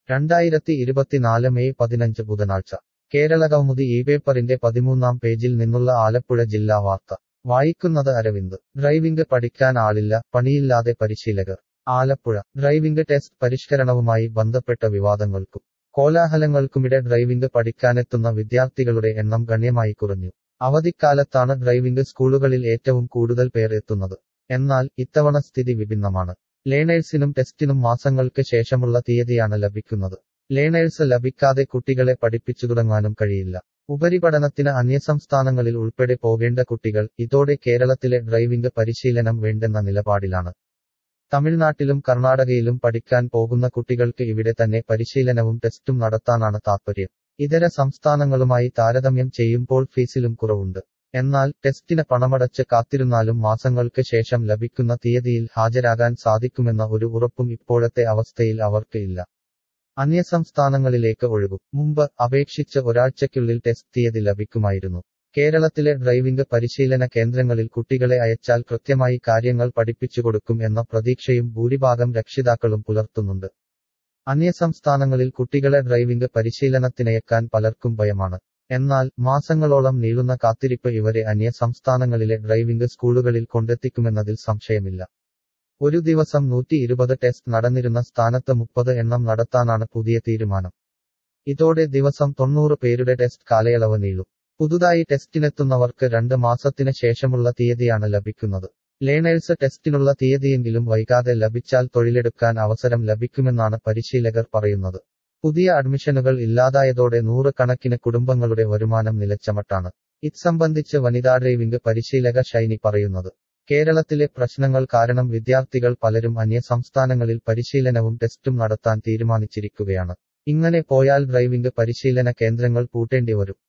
രണ്ടായിരത്തി ഇരുപത്തിനാല് മെയ് പതിനഞ്ച് ബുധനാഴ്ച കേരള കൗമുദി ഈ പേപ്പറിന്റെ പതിമൂന്നാം പേജിൽ നിന്നുള്ള ആലപ്പുഴ ജില്ലാ വാർത്ത വായിക്കുന്നത് അരവിന്ദ് ഡ്രൈവിംഗ് പഠിക്കാൻ ആളില്ല പണിയില്ലാതെ പരിശീലകർ ആലപ്പുഴ ഡ്രൈവിംഗ് ടെസ്റ്റ് പരിഷ്കരണവുമായി ബന്ധപ്പെട്ട വിവാദങ്ങൾക്കും കോലാഹലങ്ങൾക്കുമിടെ ഡ്രൈവിംഗ് പഠിക്കാനെത്തുന്ന വിദ്യാർത്ഥികളുടെ എണ്ണം ഗണ്യമായി കുറഞ്ഞു അവധിക്കാലത്താണ് ഡ്രൈവിംഗ് സ്കൂളുകളിൽ ഏറ്റവും കൂടുതൽ പേർ എത്തുന്നത് എന്നാൽ ഇത്തവണ സ്ഥിതി വിഭിന്നമാണ് ലേണേഴ്സിനും ടെസ്റ്റിനും മാസങ്ങൾക്ക് ശേഷമുള്ള തീയതിയാണ് ലഭിക്കുന്നത് ലേണേഴ്സ് ലഭിക്കാതെ കുട്ടികളെ പഠിപ്പിച്ചു തുടങ്ങാനും കഴിയില്ല ഉപരിപഠനത്തിന് അന്യസംസ്ഥാനങ്ങളിൽ ഉൾപ്പെടെ പോകേണ്ട കുട്ടികൾ ഇതോടെ കേരളത്തിലെ ഡ്രൈവിംഗ് പരിശീലനം വേണ്ടെന്ന നിലപാടിലാണ് തമിഴ്നാട്ടിലും കർണാടകയിലും പഠിക്കാൻ പോകുന്ന കുട്ടികൾക്ക് ഇവിടെ തന്നെ പരിശീലനവും ടെസ്റ്റും നടത്താനാണ് താത്പര്യം ഇതര സംസ്ഥാനങ്ങളുമായി താരതമ്യം ചെയ്യുമ്പോൾ ഫീസിലും കുറവുണ്ട് എന്നാൽ ടെസ്റ്റിന് പണമടച്ച് കാത്തിരുന്നാലും മാസങ്ങൾക്ക് ശേഷം ലഭിക്കുന്ന തീയതിയിൽ ഹാജരാകാൻ സാധിക്കുമെന്ന ഒരു ഉറപ്പും ഇപ്പോഴത്തെ അവസ്ഥയിൽ അവർക്ക് ഇല്ല അന്യസംസ്ഥാനങ്ങളിലേക്ക് ഒഴുകും മുമ്പ് അപേക്ഷിച്ച് ഒരാഴ്ചയ്ക്കുള്ളിൽ ടെസ്റ്റ് തീയതി ലഭിക്കുമായിരുന്നു കേരളത്തിലെ ഡ്രൈവിംഗ് പരിശീലന കേന്ദ്രങ്ങളിൽ കുട്ടികളെ അയച്ചാൽ കൃത്യമായി കാര്യങ്ങൾ പഠിപ്പിച്ചു കൊടുക്കും എന്ന പ്രതീക്ഷയും ഭൂരിഭാഗം രക്ഷിതാക്കളും പുലർത്തുന്നുണ്ട് അന്യസംസ്ഥാനങ്ങളിൽ കുട്ടികളെ ഡ്രൈവിംഗ് പരിശീലനത്തിനയക്കാൻ പലർക്കും ഭയമാണ് എന്നാൽ മാസങ്ങളോളം നീളുന്ന കാത്തിരിപ്പ് ഇവരെ അന്യസംസ്ഥാനങ്ങളിലെ ഡ്രൈവിംഗ് സ്കൂളുകളിൽ കൊണ്ടെത്തിക്കുമെന്നതിൽ സംശയമില്ല ഒരു ദിവസം നൂറ്റി ഇരുപത് ടെസ്റ്റ് നടന്നിരുന്ന സ്ഥാനത്ത് മുപ്പത് എണ്ണം നടത്താനാണ് പുതിയ തീരുമാനം ഇതോടെ ദിവസം തൊണ്ണൂറ് പേരുടെ ടെസ്റ്റ് കാലയളവ് നീളും പുതുതായി ടെസ്റ്റിനെത്തുന്നവർക്ക് രണ്ട് മാസത്തിന് ശേഷമുള്ള തീയതിയാണ് ലഭിക്കുന്നത് ലേണേഴ്സ് ടെസ്റ്റിനുള്ള തീയതിയെങ്കിലും വൈകാതെ ലഭിച്ചാൽ തൊഴിലെടുക്കാൻ അവസരം ലഭിക്കുമെന്നാണ് പരിശീലകർ പറയുന്നത് പുതിയ അഡ്മിഷനുകൾ ഇല്ലാതായതോടെ നൂറുകണക്കിന് കുടുംബങ്ങളുടെ വരുമാനം നിലച്ചമട്ടാണ് ഇത്സംബന്ധിച്ച് വനിതാ ഡ്രൈവിംഗ് പരിശീലക ഷൈനി പറയുന്നത് കേരളത്തിലെ പ്രശ്നങ്ങൾ കാരണം വിദ്യാർത്ഥികൾ പലരും അന്യസംസ്ഥാനങ്ങളിൽ പരിശീലനവും ടെസ്റ്റും നടത്താൻ തീരുമാനിച്ചിരിക്കുകയാണ് ഇങ്ങനെ പോയാൽ ഡ്രൈവിംഗ് പരിശീലന കേന്ദ്രങ്ങൾ പൂട്ടേണ്ടി വരും